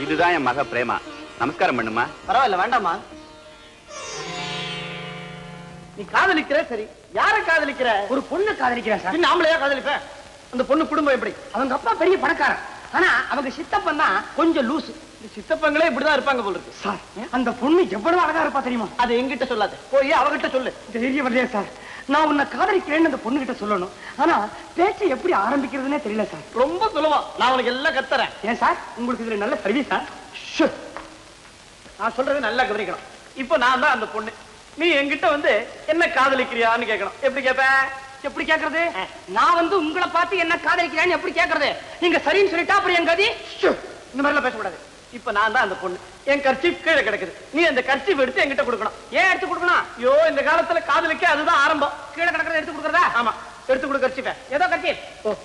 இதுதான் என் மக பிரேமா நமஸ்காரம் பண்ணுமா பரவாயில்ல வேண்டாமா நீ காதலிக்கிற சரி யார காதலிக்கிற ஒரு பொண்ணு காதலிக்கிறேன் சார் பின்ன ஆம்பளையா காதலிப்பேன் அந்த பொண்ணு குடும்பம் எப்படி அவங்க அப்பா பெரிய பணக்காரன் ஆனா அவங்க சித்தப்பன் தான் கொஞ்சம் லூசு இந்த சித்தப்பங்களே இப்படிதான் இருப்பாங்க போல இருக்கு சார் அந்த பொண்ணு எவ்வளவு அழகா இருப்பா தெரியுமா அதை என்கிட்ட சொல்லாத போய் அவகிட்ட சொல்லு தைரியம் வரலையா சார் நான் உன்னை காதலிக்கிறேன்னு அந்த பொண்ணு கிட்ட சொல்லணும் ஆனா பேச்சை எப்படி ஆரம்பிக்கிறதுனே தெரியல சார் ரொம்ப சுலபம் நான் உனக்கு எல்லாம் கத்துறேன் ஏன் சார் உங்களுக்கு இதுல நல்ல சர்வீஸ் சார் ஷு. நான் சொல்றது நல்லா கவனிக்கணும் இப்போ நான் தான் அந்த பொண்ணு நீ என்கிட்ட வந்து என்ன காதலிக்கிறியான்னு கேட்கணும் எப்படி கேப்ப எப்படி கேக்குறது நான் வந்து உங்களை பார்த்து என்ன காதலிக்கிறேன்னு எப்படி கேக்குறது நீங்க சரின்னு சொல்லிட்டா அப்புறம் என் கதி ஷு. இந்த மாதிரிலாம் பேசக்கூடாது இப்போ நான் தான் அந்த பொண்ணு என் கர்ச்சீப் கீழே கிடக்குது நீ அந்த கர்ச்சீப் எடுத்து என்கிட்ட கொடுக்கணும் ஏன் எடுத்து கொடுக்கணும் ஐயோ இந்த காலத்துல காதலிக்க அதுதான் ஆரம்பம் கீழே கிடக்கிறத எடுத்து கொடுக்கறதா ஆமா எடுத்து கொடு கர்ச்சீப்பை ஏதோ கட்சி ஓ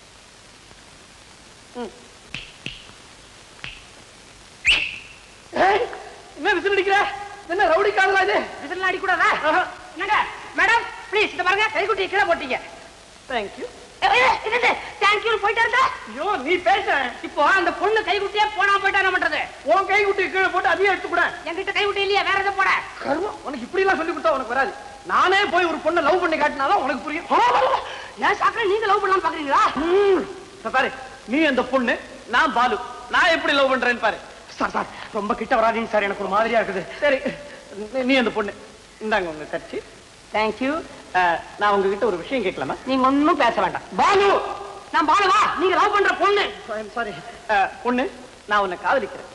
ஏய், என்ன விசில் அடிக்கிற என்ன ரவுடி காதலா இது இதெல்லாம் அடிக்கூடாதா ஆஹா. என்னங்க மேடம் ப்ளீஸ் இத பாருங்க கைக்குட்டி கீழே போட்டீங்க தேங்க்யூ தேங்க்யூ போயிட்டு இருந்தா ஐயோ நீ பேச இப்போ அந்த பொண்ணு கைக்குட்டியே போனா போயிட்டா என்ன பண்றது உன் கை குட்டி கீழே போட்டு அதையும் எடுத்து கூட என்கிட்ட கைக்குட்டி இல்லையா வேற எதை போட கர்மம் உனக்கு இப்படி எல்லாம் சொல்லி கொடுத்தா உனக்கு வராது நானே போய் ஒரு பொண்ணை லவ் பண்ணி காட்டினாதான் உனக்கு புரியும் ஏன் சாக்கரை நீங்க லவ் பண்ணலாம் பாக்குறீங்களா ம். இப்ப பாரு நீ அந்த பொண்ணு நான் பாலு நான் எப்படி லவ் பண்றேன்னு பாரு சார் சார் ரொம்ப கிட்ட வராதீங்க சார் எனக்கு ஒரு மாதிரியா இருக்குது சரி நீ- நீ அந்த பொண்ணு இந்தாங்க உங்க கட்சி தேங்க்யூ நான் உங்ககிட்ட ஒரு விஷயம் கேட்கலாமா நீங்க ஒண்ணும் பேச வேண்டாம் பாலு நான் பாலுவா நீங்க லவ் பண்ற பொண்ணு சாரி பொண்ணு நான் உன்னை காதலிக்கிறேன்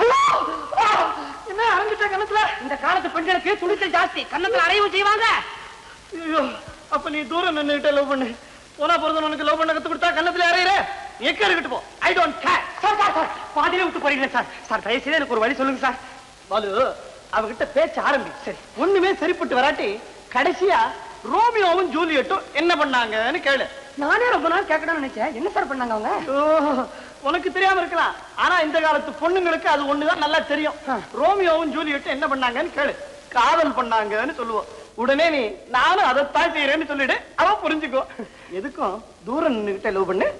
என்ன அரைஞ்சிட்ட கணத்துல இந்த காலத்து பெண்களுக்கு துணிச்சல் ஜாஸ்தி கன்னத்துல அறையும் செய்வாங்க ஐயோ அப்ப நீ தூரம் நின்னுகிட்ட லவ் பண்ணு போனா பிறந்த உனக்கு லவ் பண்ண கத்து கொடுத்தா கன்னத்துல அறையிற எக்க இருக்கட்டு போ I don't care sir sir sir பாதியிலே விட்டு போறீங்க சார் சார் தயவு செய்து எனக்கு ஒரு வழி சொல்லுங்க சார் பாலு அவகிட்ட பேச்ச ஆரம்பி சரி ஒண்ணுமே சரிப்பட்டு வராட்டி கடைசியா ரோமியோவும் ஜூலியட்டும் என்ன பண்ணாங்கன்னு கேளு நானே ரொம்ப நாள் கேட்கணும்னு நினைச்சேன் என்ன சார் பண்ணாங்க அவங்க ஓ, உனக்கு தெரியாம இருக்கலாம் ஆனா இந்த காலத்து பொண்ணுங்களுக்கு அது ஒண்ணுதான் நல்லா தெரியும் ரோமியோவும் ஜூலியட்டும் என்ன பண்ணாங்கன்னு கேளு காதல் பண்ணாங்கன்னு சொல்லுவோம் உடனே நீ நானும் அதைத்தான் செய்யறேன்னு சொல்லிடு அவ புரிஞ்சுக்கோ எதுக்கும் தூரம் நின்னுகிட்ட லவ் பண்ணு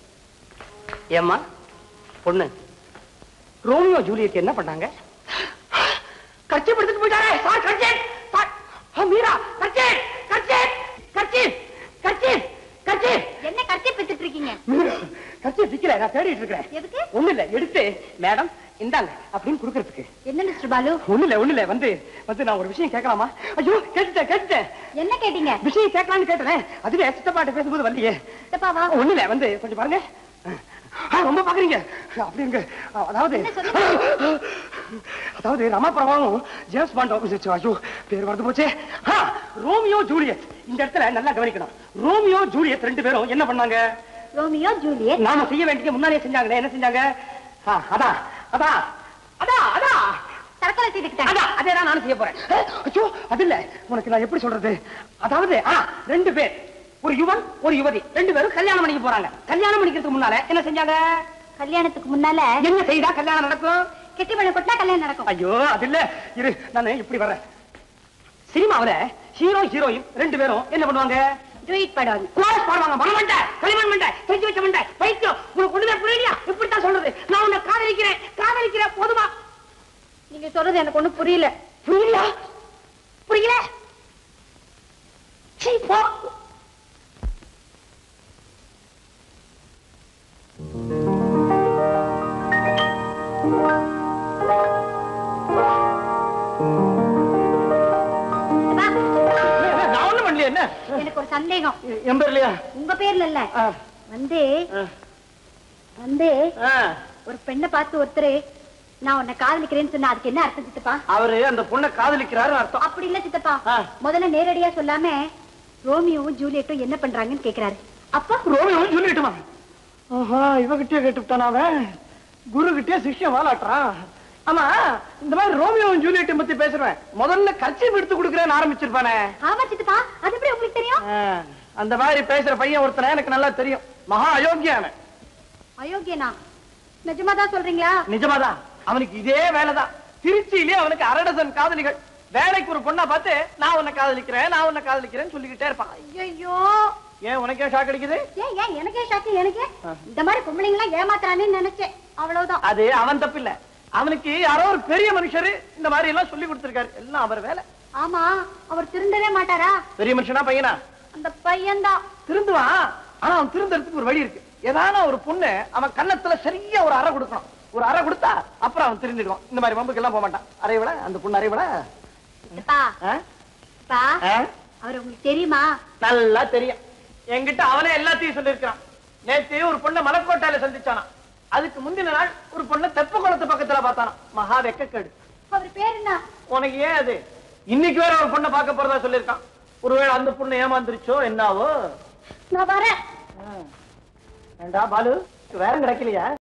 ஏம்மா பொண்ணு ரோமியோ ஜூலியட் என்ன பண்ணாங்க கட்சி படுத்துட்டு போயிட்டாரே சார் கட்சி சார் ஆ, மீரா கட்சி கட்சி கட்சி கட்சி கட்சி என்ன கட்டி பெத்துட்டு இருக்கீங்க மீரா கட்சி விக்கல நான் தேடிட்டு இருக்கிறேன் எதுக்கு ஒண்ணு இல்ல எடுத்து மேடம் இந்தாங்க அப்படின்னு கொடுக்கறதுக்கு என்ன மிஸ்டர் பாலு ஒண்ணு இல்ல ஒண்ணு இல்ல வந்து வந்து நான் ஒரு விஷயம் கேட்கலாமா ஐயோ கேட்டுட்டேன் கேட்டுட்டேன் என்ன கேட்டீங்க விஷயம் கேட்கலாம்னு கேட்டேன் அதுவே சித்தப்பாட்ட பேசும்போது வரலையே சித்தப்பாவா ஒண்ணு இல்ல வந்து கொஞ்சம் பாருங்க ஆ, ரொம்ப பாக்குறீங்க அப்படிங்க அதாவது என்ன சொல்லுங்க? அதாவது ரமாபுரமாவும் ஜேம்ஸ் பாண்ட் ஆபீஸ் ஐயோ பேர் மறந்து போச்சே ஆ, ரோமியோ ஜூலியட் இந்த இடத்துல நல்லா கவனிக்கணும் ரோமியோ ஜூலியட் ரெண்டு பேரும் என்ன பண்ணாங்க ரோமியோ ஜூலியட் நாம செய்ய வேண்டிய முன்னாலே செஞ்சாங்களே என்ன செஞ்சாங்க ஆ, அதான் அதான் அதான் அதான் தற்கொலை செய்துக்கிட்டாங்க அதான் அதே தான் நானும் செய்ய போறேன் ஏ, ஐயோ அது இல்ல உனக்கு நான் எப்படி சொல்றது அதாவது ஆ, ரெண்டு பேர் ஒரு யுவன் ஒரு யுவதி ரெண்டு பேரும் கல்யாணம் பண்ணிக்க போறாங்க கல்யாணம் பண்ணிக்கிறதுக்கு முன்னால என்ன செஞ்சாங்க கல்யாணத்துக்கு முன்னால என்ன செய்தா கல்யாணம் நடக்கும் கெட்டி பண்ண கொட்டா கல்யாணம் நடக்கும் ஐயோ அது இல்ல இரு நான் இப்படி வர்றேன் சினிமாவுல ஹீரோ ஹீரோயின் ரெண்டு பேரும் என்ன பண்ணுவாங்க ஜூயிட் பாடுவாங்க கோரஸ் பாடுவாங்க மனமண்ட களிமண் மண்ட தெரிஞ்சு வச்ச மண்ட பைத்தியம் உனக்கு ஒண்ணுமே புரியலையா இப்படித்தான் சொல்றது நான் உன்னை காதலிக்கிறேன் காதலிக்கிறேன் போதுமா நீங்க சொல்றது எனக்கு ஒண்ணும் புரியல புரியலையா புரியல சீ போ அப்பா, நான் ஒண்ணும் பண்ணலையே என்ன எனக்கு ஒரு சந்தேகம் என் பேர்லயா உங்க பேர்ல இல்ல ஆ, வந்து ஆ, வந்து ஆ. ஒரு பெண்ணை பார்த்து ஒருத்தர் நான் உன்னை காதலிக்கிறேன்னு சொன்னா அதுக்கு என்ன அர்த்தம் சித்தப்பா அவரு அந்த பொண்ணை காதலிக்கிறாரு அர்த்தம் அப்படி இல்ல சித்தப்பா ஆ. முதல்ல நேரடியா சொல்லாம ரோமியோவும் ஜூலியட்டும் என்ன பண்றாங்கன்னு கேக்குறாரு அப்பா ரோமியோவும் சொல்லிட்டுமா ஆஹா இவகிட்டே கேட்டுவிட்டான் அவன் குரு கிட்டே சிஷ்யம் வாலாட்டுறான் ஆமா இந்த மாதிரி ரோமியோவும் ஜூலியட்டும் பத்தி பேசுறேன் முதல்ல கட்சி எடுத்து கொடுக்குறேன்னு ஆரம்பிச்சிருப்பானே ஆமா சித்தப்பா அது எப்படி உங்களுக்கு தெரியும் ஆ, அந்த மாதிரி பேசுற பையன் ஒருத்தனை எனக்கு நல்லா தெரியும் மகா அயோக்கியான அயோக்கியனா நிஜமாதான் சொல்றீங்களா நிஜமாதான் அவனுக்கு இதே வேலைதான் திருச்சியிலே அவனுக்கு அரை டசன் காதலிகள் வேலைக்கு ஒரு பொண்ணை பார்த்து நான் உன்னை காதலிக்கிறேன் நான் உன்னை காதலிக்கிறேன்னு சொல்லிக்கிட்டே இருப்பான் ஐயோ ஏன் உனக்கே ஷாக் அடிக்குது ஏன் ஏன் எனக்கே ஷாக்கு எனக்கே இந்த மாதிரி பொம்பளைங்களாம் ஏமாத்துறானேன்னு நினைச்சேன் அவ்வளவுதான் அது அவன் தப்பு இல்ல அவனுக்கு யாரோ ஒரு பெரிய மனுஷரு இந்த மாதிரி எல்லாம் சொல்லி கொடுத்திருக்காரு எல்லாம் அவர் வேலை ஆமா அவர் திருந்தவே மாட்டாரா பெரிய மனுஷனா பையனா அந்த பையன்தான் திருந்துவான் ஆனா அவன் திருந்தறதுக்கு ஒரு வழி இருக்கு ஏதான ஒரு பொண்ணு அவன் கன்னத்துல சரியா ஒரு அறை கொடுக்கணும் ஒரு அறை கொடுத்தா அப்புறம் அவன் திருந்திடுவான் இந்த மாதிரி வம்புக்கு எல்லாம் போக மாட்டான் அறை விட அந்த பொண்ணு அறை விட அப்பா ஆ? அப்பா ஆ? அவர் உங்களுக்கு தெரியுமா நல்லா தெரியும் என்கிட்ட அவனே எல்லாத்தையும் சொல்லியிருக்கான் நேத்து ஒரு பொண்ணை மலக்கோட்டையில சந்திச்சானா அதுக்கு முந்தின நாள் ஒரு பொண்ணை தெப்ப குளத்து பக்கத்துல பார்த்தானா மகா வெக்கக்கேடு அவர் பேர் என்ன உனக்கு ஏன் அது இன்னைக்கு வேற ஒரு பொண்ணை பார்க்க போறதா சொல்லியிருக்கான் ஒருவேளை அந்த பொண்ணு ஏமாந்துருச்சோ என்னாவோ நான் வரேன் ஏண்டா பாலு வேற கிடைக்கலையா